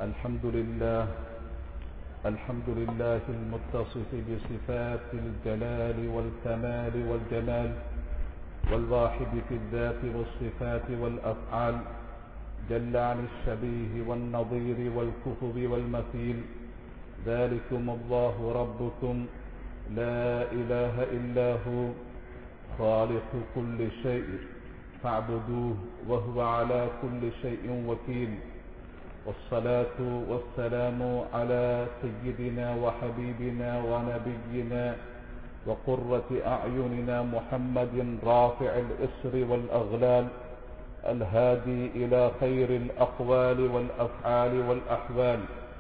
الحمد لله الحمد لله المتصف بصفات الجلال والكمال والجمال والواحد في الذات والصفات والأفعال جل عن الشبيه والنظير والكفر والمثيل ذلكم الله ربكم لا إله إلا هو خالق كل شيء فاعبدوه وهو على كل شيء وكيل والصلاة والسلام على سيدنا وحبيبنا ونبينا وقرة أعيننا محمد رافع الإسر والأغلال الهادي إلى خير الأقوال والأفعال والأحوال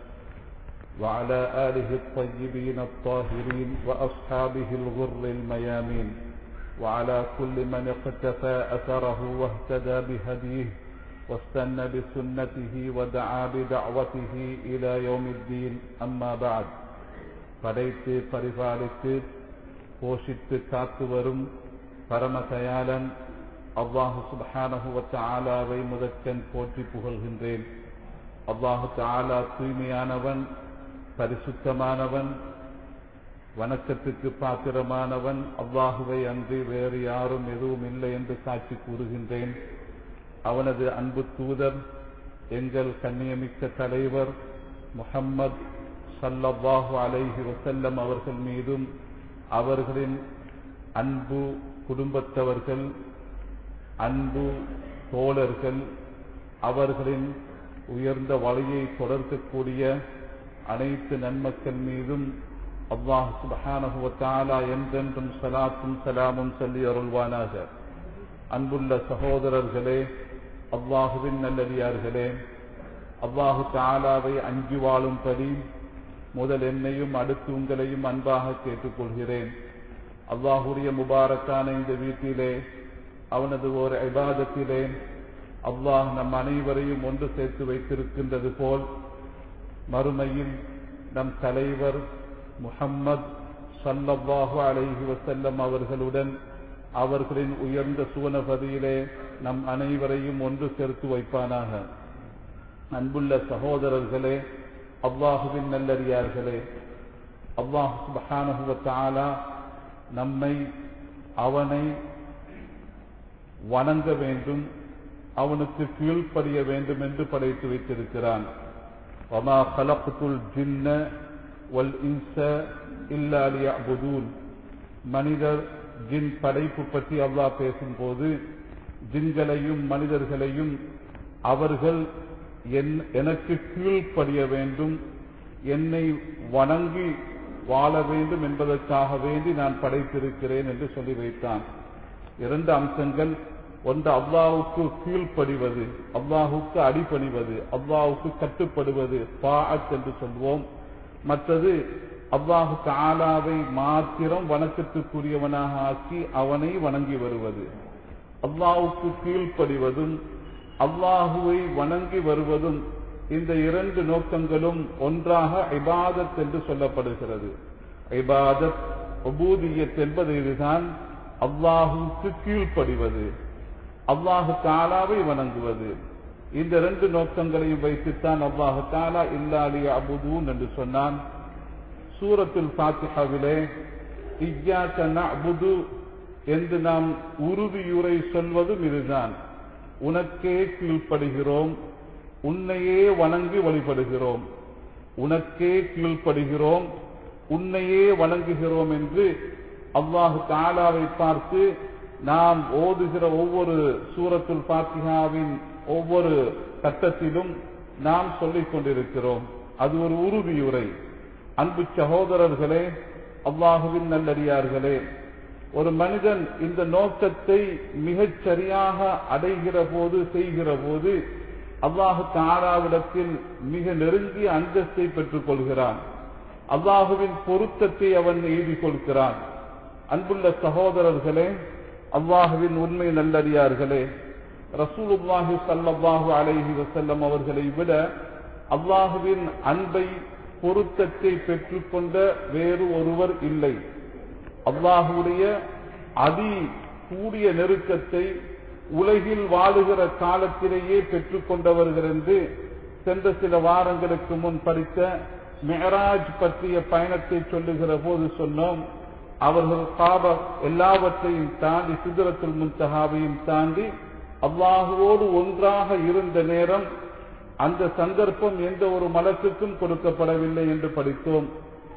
وعلى آله الطيبين الطاهرين وأصحابه الغر الميامين وعلى كل من اقتفى أثره واهتدى بهديه واستنى بسنته ودعا بدعوته إلى يوم الدين أما بعد படைத்து பரிபாலித்து போஷித்து காத்து வரும் பரமதயாளன் அல்லாஹு சுபஹானஹுவத்த ஆலாவை முதற்கண் போற்றி புகழ்கின்றேன் அல்லாஹு தாலா தூய்மையானவன் பரிசுத்தமானவன் வணக்கத்துக்கு பாத்திரமானவன் அல்லாஹுவை அன்றி வேறு யாரும் எதுவும் இல்லை என்று சாட்சி கூறுகின்றேன் அவனது அன்பு தூதர் எங்கள் கண்ணியமிக்க தலைவர் முஹம்மத் சல்லல்லாஹு அலைஹி வசல்லம் அவர்கள் மீதும் அவர்களின் அன்பு குடும்பத்தவர்கள் அன்பு தோழர்கள் அவர்களின் உயர்ந்த வழியை தொடர்க்கக்கூடிய அனைத்து நன்மக்கள் மீதும் அல்லாஹ் சுபஹானஹுவத்தாலா என்றென்றும் சலாத்தும் சலாமும் சொல்லி அருள்வானாக அன்புள்ள சகோதரர்களே அல்லாஹுவின் நல்லடியார்களே அல்லாஹு தாலாவை அஞ்சு வாழும்படி முதல் என்னையும் அடுத்து உங்களையும் அன்பாக கேட்டுக்கொள்கிறேன் அல்லாஹுடைய முபாரக்கான இந்த வீட்டிலே அவனது ஒரு ஐபாதத்திலே அல்லாஹ் நம் அனைவரையும் ஒன்று சேர்த்து வைத்திருக்கின்றது போல் மறுமையில் நம் தலைவர் முஹம்மத் சல்லல்லாஹு அலைஹி வசல்லம் அவர்களுடன் அவர்களின் உயர்ந்த சுவனபதியிலே நம் அனைவரையும் ஒன்று சேர்த்து வைப்பானாக அன்புள்ள சகோதரர்களே அல்லாஹுவின் நல்லறியார்களே அல்லாஹு சுபஹானஹுவத்தாலா நம்மை அவனை வணங்க வேண்டும் அவனுக்கு கீழ்ப்படிய வேண்டும் என்று படைத்து வைத்திருக்கிறான் وما خلقت الجن والإنس إلا ليعبدون மனிதர் ஜின் படைப்பு பற்றி அல்லாஹ் பேசும்போது ஜின்களையும் மனிதர்களையும் அவர்கள் எனக்கு கீழ்ப்படிய வேண்டும் என்னை வணங்கி வாழ வேண்டும் என்பதற்காக வேண்டி நான் படைத்திருக்கிறேன் என்று சொல்லி வைத்தான் இரண்டு அம்சங்கள் ஒன்று அல்லாவுக்கு கீழ்ப்படிவது அல்லாஹுக்கு அடிபணிவது அல்லாஹுக்கு கட்டுப்படுவது பாஅத் என்று சொல்வோம் மற்றது அல்லாஹு தாலாவை மாத்திரம் வணக்கத்துக்குரியவனாக ஆக்கி அவனை வணங்கி வருவது அல்லாஹுக்கு கீழ்ப்படிவதும் அல்லாஹுவை வணங்கி வருவதும் இந்த இரண்டு நோக்கங்களும் ஒன்றாக ஐபாதத் என்று சொல்லப்படுகிறது ஐபாதத் ஒபூதியத் என்பது இதுதான் அல்லாஹுக்கு கீழ்ப்படிவது அல்லாஹு தாலாவை வணங்குவது இந்த இரண்டு நோக்கங்களையும் வைத்துத்தான் அல்லாஹு தாலா இல்லாலி அபுதூன் என்று சொன்னான் சூரத்தில் சாத்திஹாவிலே அபுது என்று நாம் உறுதியுரை சொல்வதும் இதுதான் உனக்கே கீழ்ப்படுகிறோம் உன்னையே வணங்கி வழிபடுகிறோம் உனக்கே கீழ்ப்படுகிறோம் உன்னையே வணங்குகிறோம் என்று அல்லாஹு தாலாவை பார்த்து நாம் ஓதுகிற ஒவ்வொரு சூரத்துல் பாத்திகாவின் ஒவ்வொரு கட்டத்திலும் நாம் சொல்லிக் கொண்டிருக்கிறோம் அது ஒரு உறுதியுரை அன்பு சகோதரர்களே அல்லாஹுவின் நல்லடியார்களே ஒரு மனிதன் இந்த நோக்கத்தை மிகச் சரியாக அடைகிற போது செய்கிற போது அல்லாஹு தாராவிடத்தில் மிக நெருங்கிய அந்தஸ்தை பெற்றுக் கொள்கிறான் அல்லாஹுவின் பொருத்தத்தை அவன் எழுதி கொள்கிறான் அன்புள்ள சகோதரர்களே அல்லாஹுவின் உண்மை நல்லடியார்களே ரசூலுல்லாஹி சல்லாஹு அலைஹி வசல்லம் அவர்களை விட அல்லாஹுவின் அன்பை பொருத்தத்தை பெற்றுக்கொண்ட வேறு ஒருவர் இல்லை அல்லாஹுடைய அதி கூடிய நெருக்கத்தை உலகில் வாழுகிற காலத்திலேயே பெற்றுக்கொண்டவர்கள் என்று சென்ற சில வாரங்களுக்கு முன் படித்த மெஹராஜ் பற்றிய பயணத்தை சொல்லுகிற போது சொன்னோம் அவர்கள் காப எல்லாவற்றையும் தாண்டி சிதறத்தில் முன்தகாவையும் தாண்டி அல்லாஹுவோடு ஒன்றாக இருந்த நேரம் அந்த சந்தர்ப்பம் எந்த ஒரு மலக்குக்கும் கொடுக்கப்படவில்லை என்று படித்தோம்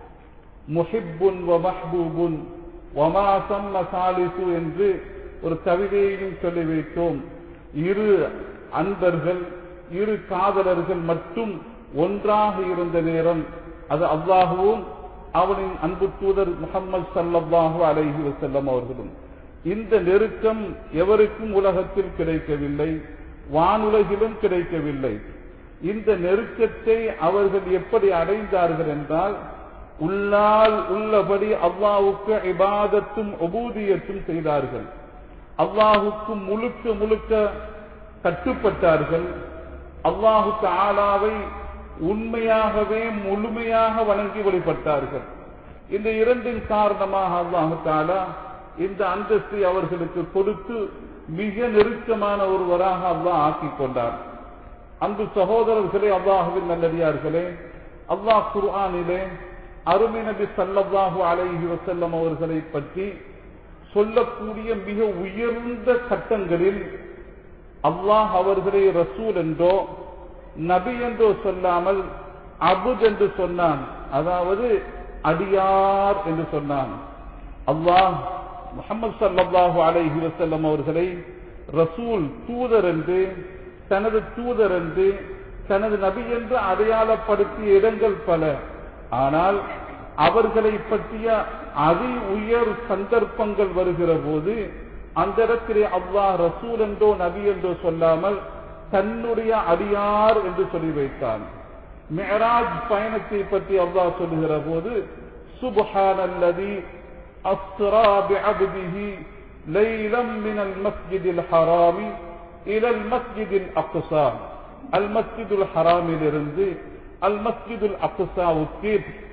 முஹிப்புன் வ மஹ்பூபுன் வமா சம்ம சாலிசு என்று ஒரு கவிதையையும் சொல்லி வைத்தோம் இரு அன்பர்கள் இரு காதலர்கள் மட்டும் ஒன்றாக இருந்த நேரம் அது அல்லாஹுவும் அவனின் அன்பு தூதர் முகமது சல்லாஹூ அலைஹி வசல்லம் அவர்களும் இந்த நெருக்கம் எவருக்கும் உலகத்தில் கிடைக்கவில்லை வானுலகிலும் கிடைக்கவில்லை இந்த நெருக்கத்தை அவர்கள் எப்படி அடைந்தார்கள் என்றால் உள்ளால் உள்ளபடி அல்லாவுக்கு இபாதத்தும் ஒபூதியத்தும் செய்தார்கள் அல்லாஹுக்கு முழுக்க முழுக்க கட்டுப்பட்டார்கள் அல்லாஹு தாலாவை உண்மையாகவே முழுமையாக வணங்கி வழிபட்டார்கள் இந்த இரண்டின் காரணமாக அல்லாஹு தாலா இந்த அந்தஸ்தை அவர்களுக்கு கொடுத்து மிக நெருக்கமான ஒருவராக அல்லாஹ் ஆக்கிக் கொண்டார் அன்பு சகோதரர்களே அல்லாஹுவின் நல்லடியார்களே அல்லாஹ் குர்ஆனிலே அருமை நபி சல்லல்லாஹு அலைஹி வசல்லம் அவர்களை பற்றி சொல்லக்கூடிய மிக உயர்ந்த கட்டங்களில் அல்லாஹ் அவர்களை ரசூல் என்றோ நபி என்றோ சொல்லாமல் அபுத் என்று சொன்னான் அதாவது அடியார் என்று சொன்னான் அல்லாஹ் முகமது சல்லாஹூ அலைஹி வசல்லம் அவர்களை ரசூல் தூதர் என்று தனது தூதர் என்று தனது நபி என்று அடையாளப்படுத்திய இடங்கள் பல ஆனால் அவர்களை பற்றிய அதி உயர் சந்தர்ப்பங்கள் வருகிற போது அந்த இடத்திலே அல்லாஹ் ரசூல் என்றோ நபி என்றோ சொல்லாமல் தன்னுடைய அடியார் என்று சொல்லி வைத்தான் மெஹராஜ் பயணத்தை பற்றி அல்லாஹ் சொல்லுகிற போது சுபஹான் அல்லதி அஸ்ரா பிஅப்திஹி லைலம் மினல் மஸ்ஜிதில் ஹராமி இலல் மஸ்ஜிதில் அக்ஸா அல் மஸ்ஜிதுல் ஹராமிலிருந்து அல் மஸ்ஜிதுல் அக்ஸாவுக்கு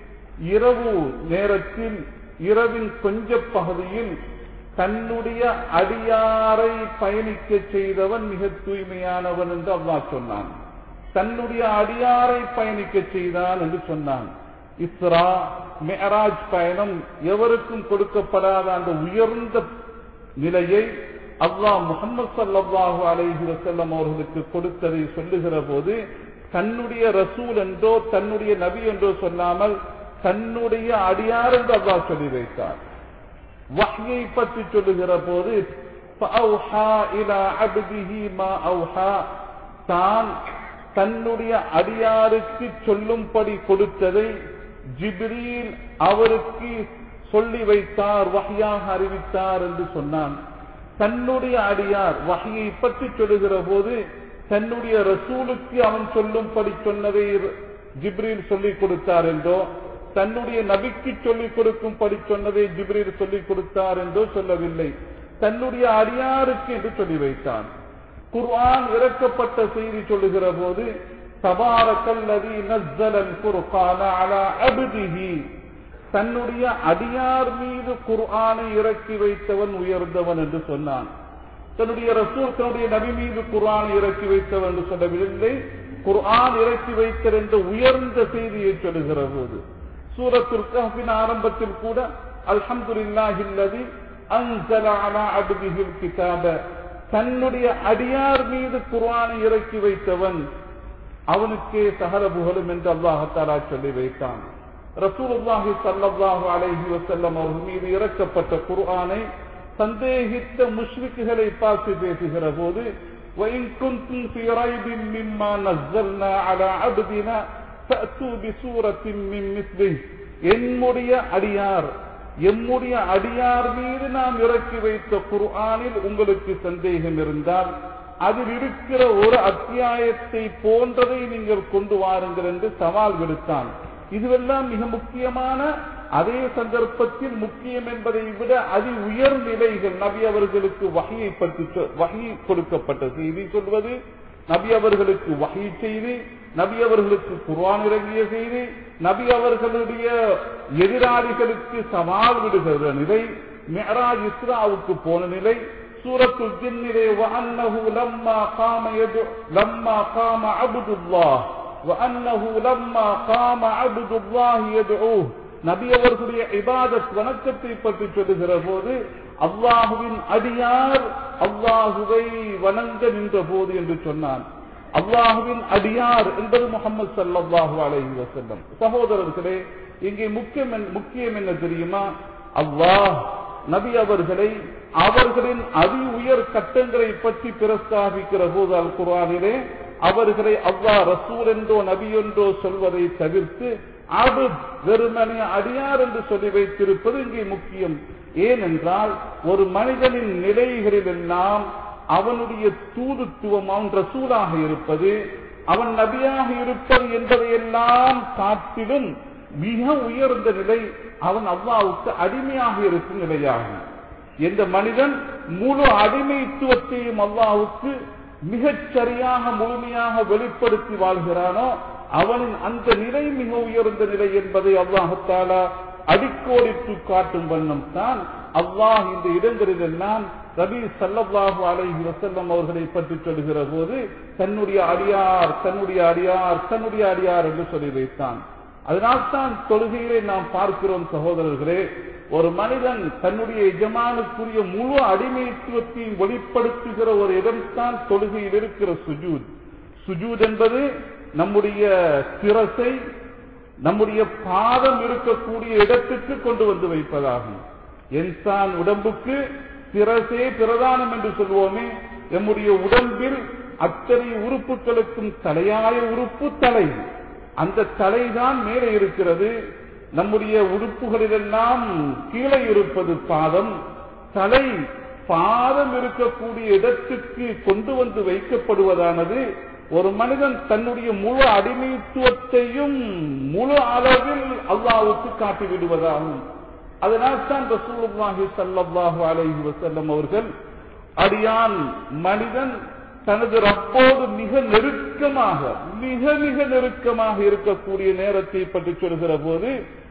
இரவு நேரத்தில் இரவின் கொஞ்ச பகுதியில் தன்னுடைய அடியாரை பயணிக்க செய்தவன் மிக தூய்மையானவன் என்று அல்லாஹ் சொன்னான் தன்னுடைய அடியாரை பயணிக்க செய்தான் என்று சொன்னான் இஸ்ரா மெஹராஜ் பயணம் எவருக்கும் கொடுக்கப்படாத அந்த உயர்ந்த நிலையை அல்லாஹ் முகமது சல்லாஹு அலைஹி வசல்லம் அவர்களுக்கு கொடுத்ததை சொல்லுகிற போது தன்னுடைய ரசூல் என்றோ தன்னுடைய நபி என்றோ சொல்லாமல் தன்னுடைய அடியார் என்று அல்லாஹ் சொல்லி வைத்தார் வஹ்யை பற்றி சொல்லுகிற போது தான் தன்னுடைய அடியாருக்கு சொல்லும்படி கொடுத்ததை ஜிப்ரீல் அவருக்கு சொல்லி வைத்தார் வகையாக அறிவித்தார் என்று சொன்னான் தன்னுடைய அடியார் வகையை பற்றி சொல்லுகிற போது தன்னுடைய ரசூலுக்கு அவன் சொல்லும்படி சொன்னதை ஜிப்ரீல் சொல்லிக் கொடுத்தார் என்றோ தன்னுடைய நபிக்கு சொல்லிக் கொடுக்கும்படி சொன்னதை ஜிப்ரீல் சொல்லிக் கொடுத்தார் என்றோ சொல்லவில்லை தன்னுடைய அடியாருக்கு என்று சொல்லி வைத்தான் குர்ஆன் இறக்கப்பட்ட செய்தி சொல்லுகிற போது தபாரக்கல்லதி நஸ்ஸலல் குர்ஆன அலா அப்திஹி தன்னுடைய அடியார் மீது குர்ஆனை இறக்கி வைத்தவன் உயர்ந்தவன் என்று சொன்னான் தன்னுடைய ரசூல் தன்னுடைய நபி மீது குர்ஆனை இறக்கி வைத்தவன் என்று சொல்லவில்லை குர்ஆன் இறக்கி வைத்தல் என்ற உயர்ந்த செய்தியை சொல்லுகிற போது சூரத்துல் கஹ்பின் ஆரம்பத்தில் கூட அல்ஹம்துலில்லாஹில்லதி அன்ஸல அலா அப்திஹில் கிதாப தன்னுடைய அடியார் மீது குர்ஆனை இறக்கி வைத்தவன் அவனுக்கே சகல புகழும் என்று அல்லாஹாலா சொல்லி வைத்தான் ரசூலுல்லாஹி ஸல்லல்லாஹு அலைஹி வஸல்லம் அவர்கள் மீது இறக்கப்பட்ட குர்ஆனை சந்தேகித்த முஷ்ரிக்குகளை பார்த்து பேசுகிற போது وَإِن كُنتُمْ فِي رَيْبٍ مِّمَّا نَزَّلْنَا عَلَى عَبْدِنَا فَأْتُوا بِسُورَةٍ مِّن مِثْلِهِ என்னுடைய அடியார் எம்முடைய அடியார் மீது நாம் இறக்கி வைத்த குர்ஆனில் உங்களுக்கு சந்தேகம் இருந்தால் அதில் இருக்கிற ஒரு அத்தியாயத்தை போன்றதை நீங்கள் கொண்டு வாருங்கள் என்று சவால் விடுத்தான் இதுவெல்லாம் மிக முக்கியமான அதே சந்தர்ப்பத்தில் முக்கியம் என்பதை விட அதி உயர் நிலைகள் நபி அவர்களுக்கு வகையை பற்றி வகை கொடுக்கப்பட்ட செய்தி சொல்வது நபி அவர்களுக்கு வகை செய்தி நபி அவர்களுக்கு குர்ஆன் இறங்கிய செய்தி நபி அவர்களுடைய எதிராளிகளுக்கு சவால் விடுகிற நிலை மெஹராஜ் இஸ்ராவுக்கு போன நிலை சூரத்துல் ஜின்னிலே வஅன்னஹு லம்மா காம யது லம்மா காம அப்துல்லாஹ் وأنه لما قام عبد الله يدعوه நபி அவர்களுடைய இபாதத் வணக்கத்தை பற்றி சொல்லுகிற போது அல்லாஹுவின் அடியார் அல்லாஹுவை வணங்க நின்ற போது என்று சொன்னான் அல்லாஹுவின் அடியார் என்பது முகமது சல்லாஹூ அலைஹி வசல்லம் சகோதரர்களே இங்கே முக்கியம் முக்கியம் என்ன தெரியுமா அல்லாஹ் நபி அவர்களை அவர்களின் அதி உயர் கட்டங்களை பற்றி பிரஸ்தாபிக்கிற போது அல் குரானிலே அவர்களை அல்லாஹ் ரசூல் என்றோ நபி என்றோ சொல்வதை தவிர்த்து அது வெறுமனே அடியார் என்று சொல்லி வைத்திருப்பது இங்கே முக்கியம் ஏனென்றால் ஒரு மனிதனின் நிலைகளில் எல்லாம் அவனுடைய தூதுத்துவம் அவன் ரசூலாக இருப்பது அவன் நபியாக இருப்பது என்பதையெல்லாம் காட்டிலும் மிக உயர்ந்த நிலை அவன் அல்லாவுக்கு அடிமையாக இருக்கும் நிலையாகும் எந்த மனிதன் முழு அடிமைத்துவத்தையும் அல்லாவுக்கு மிகச் சரியாக முழுமையாக வெளிப்படுத்தி வாழ்கிறானோ அவனின் அந்த நிலை மிக உயர்ந்த நிலை என்பதை அல்லாஹத்தாலா அடிக்கோடிட்டு காட்டும் வண்ணம் தான் அல்லாஹ் இந்த இடங்களில் எல்லாம் ரபி சல்லல்லாஹு அலைஹி வசல்லம் அவர்களை பற்றி சொல்லுகிற போது தன்னுடைய அடியார் தன்னுடைய அடியார் தன்னுடைய அடியார் என்று சொல்லி வைத்தான் அதனால்தான் தொழுகையிலே நாம் பார்க்கிறோம் சகோதரர்களே ஒரு மனிதன் தன்னுடைய எஜமானுக்குரிய முழு அடிமைத்துவத்தையும் வெளிப்படுத்துகிற ஒரு இடம்தான் தொழுகையில் இருக்கிற சுஜூத் சுஜூத் என்பது நம்முடைய சிரசை நம்முடைய பாதம் இருக்கக்கூடிய இடத்துக்கு கொண்டு வந்து வைப்பதாகும் என்சான் உடம்புக்கு சிரசே பிரதானம் என்று சொல்வோமே நம்முடைய உடம்பில் அத்தனை உறுப்புகளுக்கும் தலையாய உறுப்பு தலை அந்த தலைதான் மேலே இருக்கிறது நம்முடைய உறுப்புகளிலெல்லாம் கீழே இருப்பது பாதம் தலை பாதம் இருக்கக்கூடிய இடத்துக்கு கொண்டு வந்து வைக்கப்படுவதானது ஒரு மனிதன் தன்னுடைய முழு அடிமைத்துவத்தையும் முழு அளவில் அல்லாவுக்கு காட்டி விடுவதாகும் அதனால் தான் ரசூலுல்லாஹி ஸல்லல்லாஹு அலைஹி வஸல்லம் அவர்கள் அடியான் மனிதன் தனது ரப்போடு மிக நெருக்கமாக மிக மிக நெருக்கமாக இருக்கக்கூடிய நேரத்தை பற்றி சொல்கிற போது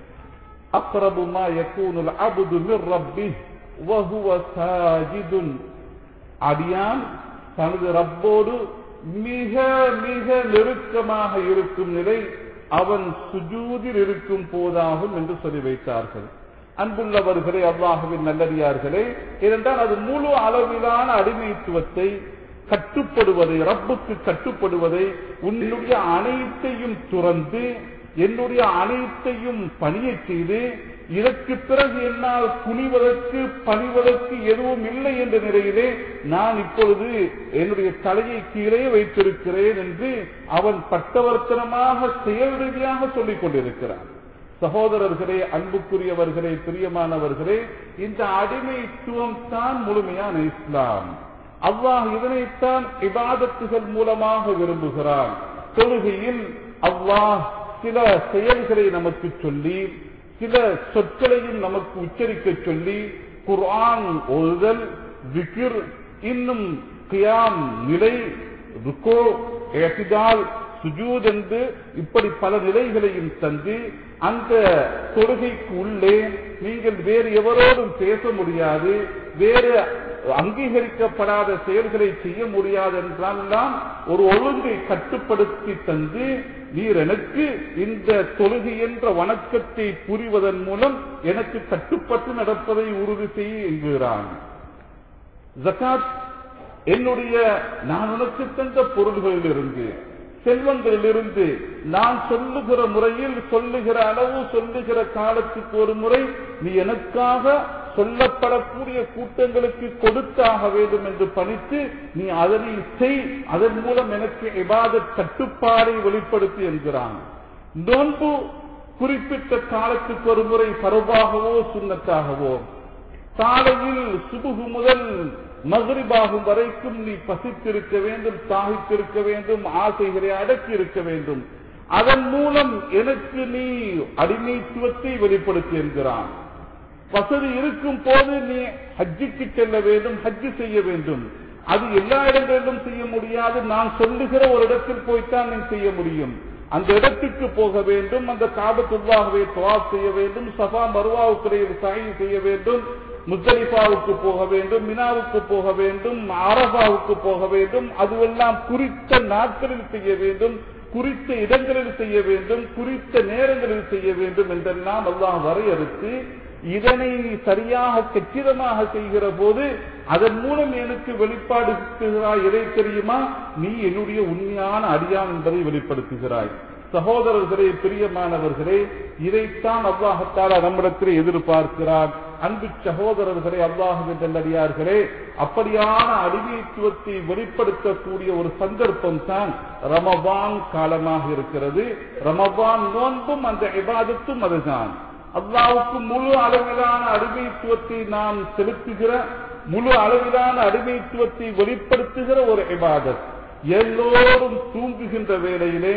அக்ரபுமா யகூனுல் அப்து மிர் ரப்பி வஹுவ சாஜிதுன் அடியான் தனது ரப்போடு மிக மிக நெருக்கமாக இருக்கும் நிலை அவன் சுஜூதில் இருக்கும் போதாகும் என்று சொல்லி வைத்தார்கள் அன்புள்ளவர்களே அல்லாஹுவின் நல்லடியார்களே ஏனென்றால் அது முழு அளவிலான அடிமைத்துவத்தை கட்டுப்படுவதை ரப்புக்கு கட்டுப்படுவதை உன்னுடைய அனைத்தையும் துறந்து என்னுடைய அனைத்தையும் பணியை செய்து இதற்கு பிறகு என்னால் குனிவதற்கு பணிவதற்கு எதுவும் இல்லை என்ற நிலையிலே நான் இப்பொழுது என்னுடைய தலையை கீழே வைத்திருக்கிறேன் என்று அவன் பட்டவர்த்தனமாக செயல் ரீதியாக சொல்லிக் கொண்டிருக்கிறான் சகோதரர்களே அன்புக்குரியவர்களே பிரியமானவர்களே இந்த அடிமைத்துவம் தான் முழுமையான இஸ்லாம் அல்லாஹ் இதனைத்தான் இபாதத்துகள் மூலமாக விரும்புகிறான் தொழுகையில் அல்லாஹ் சில செயல்களை நமக்கு சொல்லி சில சொற்களையும் நமக்கு உச்சரிக்க சொல்லி குர்ஆன் ஓதுதல் விக்கிர் இன்னும் கியாம் நிலை ருக்கோ ஏசிதால் சுஜூத் என்று இப்படி பல நிலைகளையும் தந்து அந்த தொழுகைக்கு உள்ளே நீங்கள் வேறு எவரோடும் பேச முடியாது வேறு அங்கீகரிக்கப்படாத செயல்களை செய்ய முடியாது என்றெல்லாம் ஒரு ஒழுங்கை கட்டுப்படுத்தி தந்து நீர் எனக்கு இந்த தொழுகை என்ற வணக்கத்தை புரிவதன் மூலம் எனக்கு கட்டுப்பட்டு நடப்பதை உறுதி செய்ய என்கிறான் ஜகாத் என்னுடைய நான் உனக்கு தந்த பொருள்களில் இருந்து செல்வங்களிலிருந்து நான் சொல்லுகிற முறையில் சொல்லுகிற அளவு சொல்லுகிற காலத்துக்கு ஒரு முறை நீ எனக்காக சொல்லப்படக்கூடிய கூட்டங்களுக்கு கொடுத்தாக வேண்டும் என்று பணித்து நீ அதனை செய் அதன் மூலம் எனக்கு இபாத கட்டுப்பாடை வெளிப்படுத்தி என்கிறான் நோன்பு குறிப்பிட்ட காலத்துக்கு ஒரு முறை பருவாகவோ சுண்ணத்தாகவோ காலையில் சுபுகு முதல் மகரிபாகும் வரைக்கும் நீ பசித்திருக்க வேண்டும் தாகித்திருக்க வேண்டும் ஆசைகளை அடக்கி இருக்க வேண்டும் அதன் மூலம் எனக்கு நீ அடிமைத்துவத்தை வெளிப்படுத்தி என்கிறான் வசதி இருக்கும் போது நீ ஹஜ்ஜிக்கு செல்ல வேண்டும் ஹஜ்ஜு செய்ய வேண்டும் அது எல்லா இடங்களிலும் செய்ய முடியாது நான் சொல்லுகிற ஒரு இடத்தில் போய்த்தான் நீ செய்ய முடியும் அந்த இடத்துக்கு போக வேண்டும் அந்த காபத்துள்ளாகவே துவாப் செய்ய வேண்டும் சபா மருவாவுக்குடைய சாயி செய்ய வேண்டும் முத்தலிஃபாவுக்கு போக வேண்டும் மினாவுக்கு போக வேண்டும் அரபாவுக்கு போக வேண்டும் அதுவெல்லாம் குறித்த நாட்களில் செய்ய வேண்டும் குறித்த இடங்களில் செய்ய வேண்டும் குறித்த நேரங்களில் செய்ய வேண்டும் என்றெல்லாம் அல்லாஹ் வரையறுத்து இதனை நீ சரியாக கச்சிதமாக செய்கிற போது அதன் மூலம் எனக்கு வெளிப்பாடுகிறாய் எதை தெரியுமா நீ என்னுடைய உண்மையான அடியான் என்பதை வெளிப்படுத்துகிறாய் சகோதரர்களே பிரியமானவர்களே இதைத்தான் அல்லாஹத்தால நம்மிடத்தில் எதிர்பார்க்கிறார் அன்பு சகோதரர்களே அல்லாஹுவின் அடியார்களே அப்படியான அடிமைத்துவத்தை வெளிப்படுத்தக்கூடிய ஒரு சந்தர்ப்பம் தான் ரமபான் காலமாக இருக்கிறது ரமபான் நோன்பும் அந்த இபாதத்தும் அதுதான் அல்லாவுக்கு முழு அளவிலான அடிமைத்துவத்தை நாம் செலுத்துகிற முழு அளவிலான அடிமைத்துவத்தை வெளிப்படுத்துகிற ஒரு இபாதத் எல்லோரும் தூங்குகின்ற வேளையிலே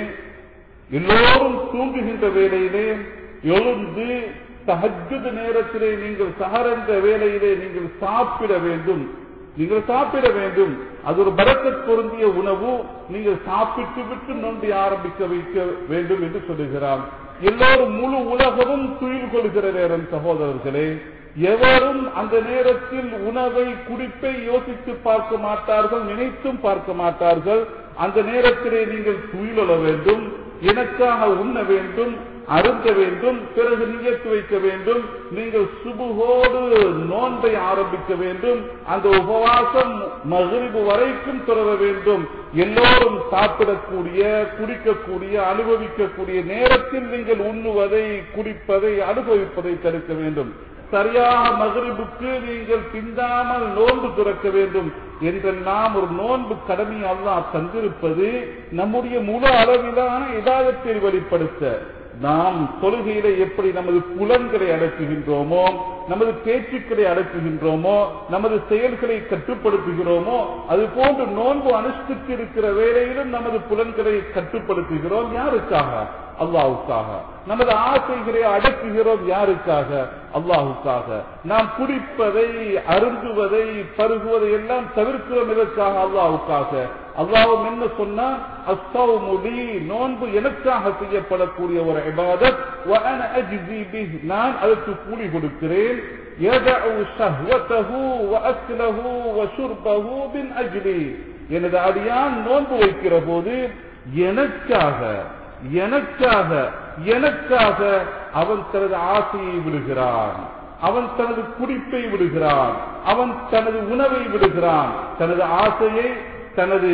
எல்லோரும் தூங்குகின்ற வேளையிலே எழுந்து தஹஜுத் நேரத்திலே நீங்கள் சஹரந்த வேளையிலே நீங்கள் சாப்பிட வேண்டும் நீங்கள் சாப்பிட வேண்டும் அது ஒரு பரக்கத் பொருந்திய உணவு நீங்கள் சாப்பிட்டு விட்டு நோன்பி ஆரம்பிக்க வைக்க வேண்டும் என்று சொல்லுகிறான் எல்லோரும் முழு உலகமும் துயில் கொள்கிற நேரம் சகோதரர்களே எவரும் அந்த நேரத்தில் உணவை குடிப்பை யோசித்து பார்க்க மாட்டார்கள் நினைத்தும் பார்க்க மாட்டார்கள் அந்த நேரத்திலே நீங்கள் துயிலொழ வேண்டும் எனக்காக உண்ண வேண்டும் அருந்த வேண்டும் பிறகு நியத்து வைக்க வேண்டும் நீங்கள் சுபுகோடு நோன்பை ஆரம்பிக்க வேண்டும் அந்த உபவாசம் மகிழ்வு வரைக்கும் தொடர வேண்டும் எல்லோரும் சாப்பிடக்கூடிய குடிக்கக்கூடிய அனுபவிக்கக்கூடிய நேரத்தில் நீங்கள் உண்ணுவதை குடிப்பதை அனுபவிப்பதை தடுக்க வேண்டும் சரியாக மகிழ்வுக்கு நீங்கள் பிந்தாமல் நோன்பு துறக்க வேண்டும் என்றெல்லாம் ஒரு நோன்பு கடமை அல்லாஹ் தந்திருப்பது நம்முடைய முழு அளவிலான இதாகத்தை வெளிப்படுத்த நாம் தொழுகையில எப்படி நமது புலன்களை அடக்குகின்றோமோ நமது பேச்சுக்களை அடக்குகின்றோமோ நமது செயல்களை கட்டுப்படுத்துகிறோமோ அது போன்று நோன்பு அனுஷ்டித்து இருக்கிற வேளையிலும் நமது புலன்களை கட்டுப்படுத்துகிறோம் யாருக்காக அல்லாஹுக்காக நமது ஆசைகளை அடக்குகிறோம் யாருக்காக அல்லாஹுக்காக நாம் குடிப்பதை அருந்துவதை பருகுவதை எல்லாம் தவிர்க்கிறோம் இதற்காக அல்லாஹுக்காக அல்லாவும் என்ன சொன்னா அஸ்தவுமுடி நோன்பு எனக்காக செய்யப்படக்கூடிய ஒரு இபாதத் நான் அதற்கு கூலி கொடுக்கிறேன் எனது அடியான் நோன்பு வைக்கிற போது எனக்காக எனக்காக எனக்காக அவன் தனது ஆசையை விடுகிறான் அவன் தனது குடிப்பை விடுகிறான் அவன் தனது உணவை விடுகிறான் தனது ஆசையை தனது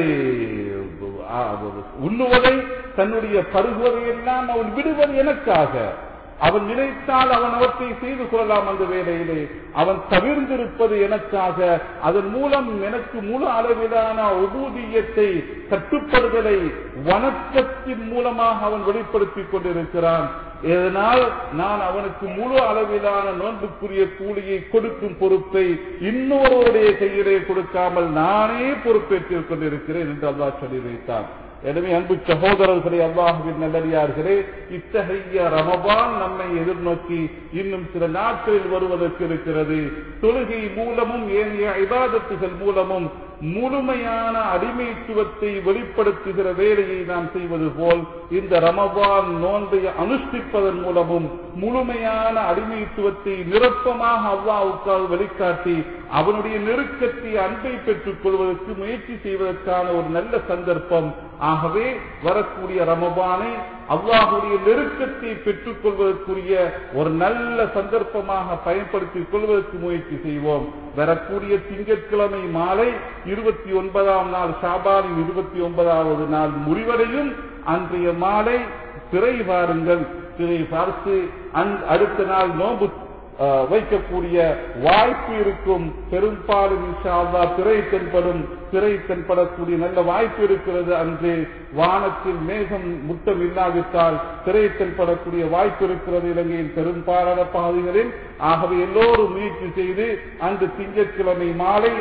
உண்ணுவதை தன்னுடைய பருகுவதை எல்லாம் அவன் விடுவது எனக்காக அவன் நினைத்தால் அவன் அவற்றை செய்து கொள்ளலாம் அந்த வேலையிலே அவன் தவிர்ந்திருப்பது எனக்காக அதன் மூலம் எனக்கு முழு அளவிலான உபூதியத்தை கட்டுப்படுதலை வணக்கத்தின் மூலமாக அவன் வெளிப்படுத்திக் கொண்டிருக்கிறான் இதனால் நான் அவனுக்கு முழு அளவிலான நோன்புக்குரிய கூலியை கொடுக்கும் பொறுப்பை இன்னொருவருடைய கையிலே கொடுக்காமல் நானே பொறுப்பேற்றுக் கொண்டிருக்கிறேன் என்று அல்லாஹ் சொல்லி வைத்தான் எனவே அன்பு சகோதரர்களே அல்லாஹுவின் நல்லடியார்களே இத்தகைய ரமபான் நம்மை எதிர்நோக்கி இன்னும் சில நாட்களில் வருவதற்கு இருக்கிறது தொழுகை மூலமும் ஏனைய இபாதத்துகள் மூலமும் முழுமையான அடிமைத்துவத்தை வெளிப்படுத்துகிற வேலையை நாம் செய்வது போல் இந்த ரமபான் நோன்பை அனுஷ்டிப்பதன் மூலமும் முழுமையான அடிமைத்துவத்தை நிரப்பமாக அல்லாவுக்காக வெளிக்காட்டி அவனுடைய நெருக்கத்தை அன்பை பெற்றுக் கொள்வதற்கு முயற்சி செய்வதற்கான ஒரு நல்ல சந்தர்ப்பம் ஆகவே வரக்கூடிய ரமபானை அல்லாஹுடைய நெருக்கத்தை பெற்றுக் கொள்வதற்குரிய ஒரு நல்ல சந்தர்ப்பமாக பயன்படுத்திக் கொள்வதற்கு முயற்சி செய்வோம் வரக்கூடிய திங்கட்கிழமை மாலை இருபத்தி ஒன்பதாம் நாள் ஷாபானின் இருபத்தி ஒன்பதாவது நாள் முடிவடையும் அன்றைய மாலை திரை பாருங்கள் திரை பார்த்து அடுத்த நாள் நோம்பு வைக்கக்கூடிய வாய்ப்பு இருக்கும் பெரும்பாலும் இன்ஷால்லா திரை தென்படும் திரை தென்படக்கூடிய நல்ல வாய்ப்பு இருக்கிறது அன்று வானத்தில் மேகம் முட்டம் இல்லாவிட்டால் திரை தென்படக்கூடிய வாய்ப்பு இருக்கிறது இலங்கையின் பெரும்பாலான பகுதிகளில் ஆகவே எல்லோரும் முயற்சி செய்து அன்று திங்கட்கிழமை மாலை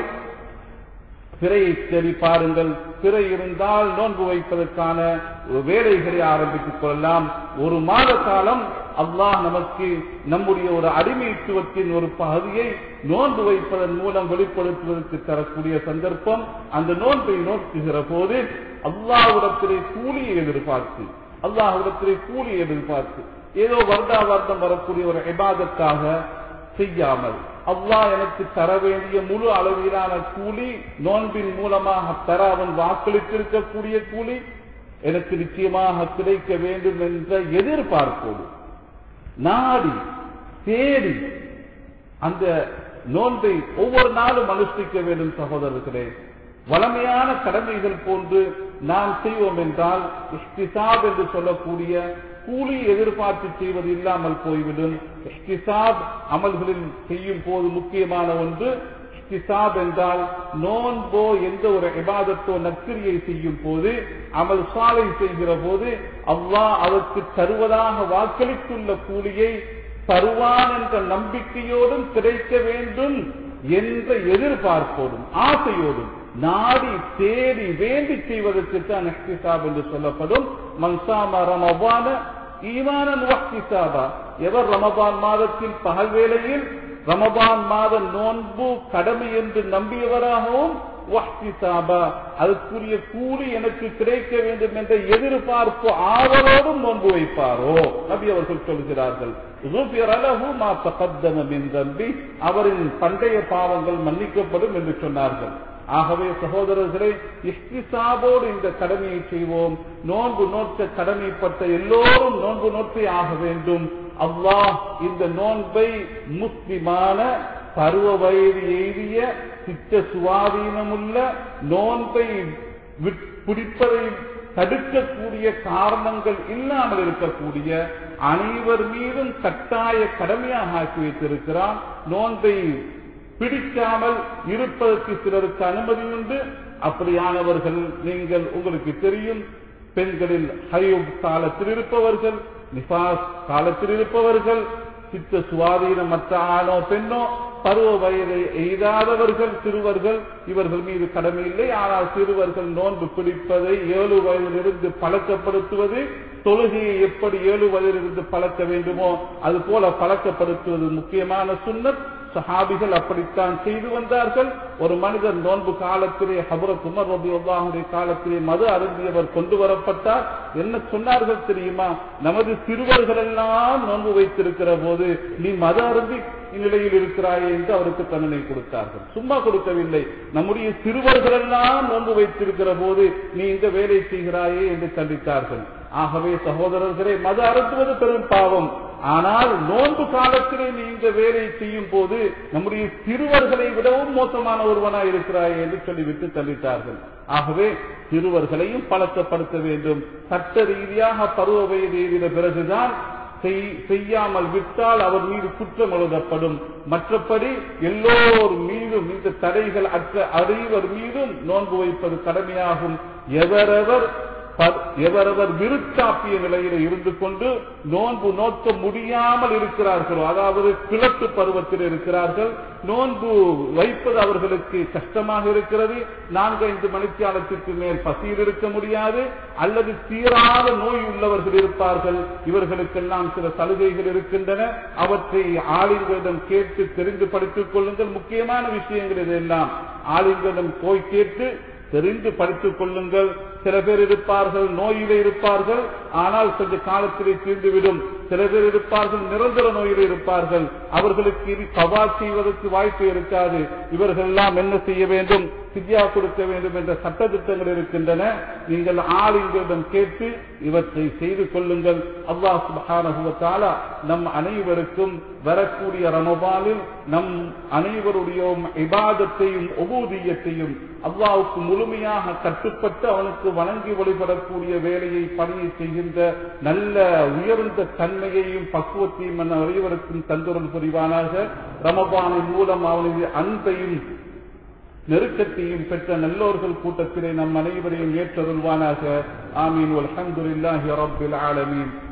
திரையை தேடி பாருங்கள் திரை இருந்தால் நோன்பு வைப்பதற்கான வேலைகளை ஆரம்பித்துக் கொள்ளலாம் ஒரு மாத காலம் அல்லாஹ் நமக்கு நம்முடைய ஒரு அடிமைத்துவத்தின் ஒரு பகுதியை நோன்பு வைப்பதன் மூலம் வெளிப்படுத்துவதற்கு தரக்கூடிய சந்தர்ப்பம் அந்த நோன்பை நோக்குகிற போது அல்லாஹ்விடத்திலே கூலியை எதிர்பார்த்து அல்லாஹ்விடத்திலே கூலியை எதிர்பார்த்து ஏதோ வருடா வருடம் வரக்கூடிய ஒரு இபாதத்தாக செய்யாமல் அல்லாஹ் எனக்கு தர வேண்டிய முழு அளவிலான கூலி நோன்பின் மூலமாக தர அவன் வாக்களித்திருக்கக்கூடிய கூலி எனக்கு நிச்சயமாக கிடைக்க வேண்டும் என்ற எதிர்பார்ப்போடு நாடி தேடி அந்த நோன்பை ஒவ்வொரு நாளும் அனுஷ்டிக்க வேண்டும் சகோதரர்களே வளமையான கடமைகள் போன்று நாம் செய்வோம் என்றால் இஷ்டிசாப் என்று சொல்லக்கூடிய கூலி எதிர்பார்த்து செய்வது இல்லாமல் போய்விடும் இஷ்டிசாப் அமல்களில் செய்யும் போது முக்கியமான ஒன்று இஷ்டிசாப் என்றால் நோன்போ எந்த ஒரு இபாதத்தோ நற்கிரியை செய்யும் போது அமல் சாலை செய்கிற போது அல்லாஹ் அதற்கு தருவதாக வாக்களித்துள்ள கூலியை தருவான் என்ற நம்பிக்கையோடும் கிடைக்க வேண்டும் என்ற எதிர்பார்ப்போடும் ஆசையோடும் நாடி தேடி வேண்டி செய்வதற்கு தான் இஹ்திசாப் என்று சொல்லப்படும் மன்சாம ரமபான ஈமானன் வஹ்திசாபா எவர் ரமபான் மாதத்தில் பகல் வேளையில் ரமபான் மாத நோன்பு கடமை என்று நம்பியவராகவும் வஹ்திசாபா அதுக்குரிய கூலி எனக்கு கிடைக்க வேண்டும் என்ற எதிர்பார்ப்பு ஆவலோடும் நோன்பு வைப்பாரோ நபி அவர்கள் சொல்கிறார்கள் அவரின் பண்டைய பாவங்கள் மன்னிக்கப்படும் என்று சொன்னார்கள் ஆகவே சகோதரர்களே இஷ்டிசாபோடு இந்த கடமையை செய்வோம் நோன்பு நோக்க கடமைப்பட்ட எல்லோரும் நோன்பு நோக்கி ஆக வேண்டும் அல்லாஹ் இந்த நோன்பை முஸ்லிமான பருவ வயது எய்திய சித்த சுவாதீனமுள்ள நோன்பை பிடிப்பதை தடுக்கக்கூடிய காரணங்கள் இல்லாமல் இருக்கக்கூடிய அனைவர் மீதும் கட்டாய கடமையாக ஆக்கி வைத்திருக்கிறான் நோன்பை பிடிக்காமல் இருப்பதற்கு சிலருக்கு அனுமதி உண்டு அப்படியானவர்கள் நீங்கள் உங்களுக்கு தெரியும் பெண்களில் ஹயோப் காலத்தில் இருப்பவர்கள் நிபாஸ் காலத்தில் இருப்பவர்கள் சித்த சுவாதீனமற்ற ஆணோ பெண்ணோ பருவ வயதை எய்தாதவர்கள் சிறுவர்கள் இவர்கள் மீது கடமை இல்லை ஆனால் சிறுவர்கள் நோன்பு பிடிப்பதை ஏழு வயதிலிருந்து பழக்கப்படுத்துவது தொழுகையை எப்படி ஏழு வயதிலிருந்து பழக்க வேண்டுமோ அது போல பழக்கப்படுத்துவது முக்கியமான சுண்ணத் சஹாபிகள் அப்படித்தான் செய்து வந்தார்கள் ஒரு மனிதர் நோன்பு காலத்திலே ஹபுரத் உமர் ரபி அல்லாஹுடைய காலத்திலே மது அருந்தியவர் கொண்டு வரப்பட்டார் என்ன சொன்னார்கள் தெரியுமா நமது சிறுவர்கள் எல்லாம் நோன்பு வைத்திருக்கிற போது நீ மது அருந்தி நிலையில் இருக்கிறாயே என்று அவருக்கு தண்டனை கொடுத்தார்கள் சும்மா கொடுக்கவில்லை நம்முடைய சிறுவர்கள் எல்லாம் நோன்பு வைத்திருக்கிற போது நீ இந்த வேலை செய்கிறாயே என்று கண்டித்தார்கள் ஆகவே சகோதரர்களே மது அருந்துவது பெரும் பாவம் ஆனால் நோன்பு காலத்திலே நீ இந்த வேலை செய்யும் போது நம்முடைய சிறுவர்களை விடவும் மோசமான ஒருவனாய் இருக்கிறாய் என்று சொல்லிவிட்டு தள்ளிட்டார்கள் ஆகவே சிறுவர்களையும் பழக்கப்படுத்த வேண்டும் சட்ட ரீதியாக பருவ வயது எய்தின பிறகுதான் செய்யாமல் விட்டால் அவர் மீது குற்றம் எழுதப்படும் மற்றபடி எல்லோர் மீதும் இந்த தடைகள் அற்ற அனைவர் மீதும் நோன்பு வைப்பது கடமையாகும் எவரவர் எவரவர் விருத்தாப்பிய நிலையில இருந்து கொண்டு நோன்பு நோக்க முடியாமல் இருக்கிறார்களோ அதாவது கிழக்கு பருவத்தில் இருக்கிறார்கள் நோன்பு வைப்பது அவர்களுக்கு கஷ்டமாக இருக்கிறது நான்கு ஐந்து மணித்தியாலத்திற்கு மேல் பசியில் இருக்க முடியாது அல்லது தீராத நோய் உள்ளவர்கள் இருப்பார்கள் இவர்களுக்கெல்லாம் சில சலுகைகள் இருக்கின்றன அவற்றை ஆளுங்களிடம் கேட்டு தெரிந்து படித்துக் கொள்ளுங்கள் முக்கியமான விஷயங்கள் இதெல்லாம் ஆளுங்களிடம் போய் கேட்டு தெரிந்து படித்துக் கொள்ளுங்கள் சில பேர் இருப்பார்கள் நோயிலே இருப்பார்கள் ஆனால் கொஞ்ச காலத்திலே தீர்ந்துவிடும் சில பேர் இருப்பார்கள் நிரந்தர நோயில் இருப்பார்கள் அவர்களுக்கு இது கவா செய்வதற்கு வாய்ப்பு இருக்காது இவர்கள் எல்லாம் என்ன செய்ய வேண்டும் சித்தியா கொடுக்க வேண்டும் என்ற சட்ட திட்டங்கள் இருக்கின்றன நீங்கள் ஆளுங்களிடம் கேட்டு இவற்றை செய்து கொள்ளுங்கள் அல்லாஹ் சுபஹானஹுவத்தால நம் அனைவருக்கும் வரக்கூடிய ரமபானில் நம் அனைவருடைய இபாதத்தையும் ஒபூதியத்தையும் அல்லாவுக்கு முழுமையாக கட்டுப்பட்டு அவனுக்கு வணங்கி வழிபடக்கூடிய வேலையை பணியை செய்கின்ற நல்ல உயர்ந்த தன்மையையும் பக்குவத்தையும் என அனைவருக்கும் தந்துரல் புரிவானாக ரமபானின் மூலம் அவனது அன்பையும் நெருக்கத்தையும் பெற்ற நல்லோர்கள் கூட்டத்திலே நம் அனைவரையும் ஏற்றருள்வானாக ஆமீன் அல்ஹம்துலில்லாஹி ரப்பில் ஆலமீன்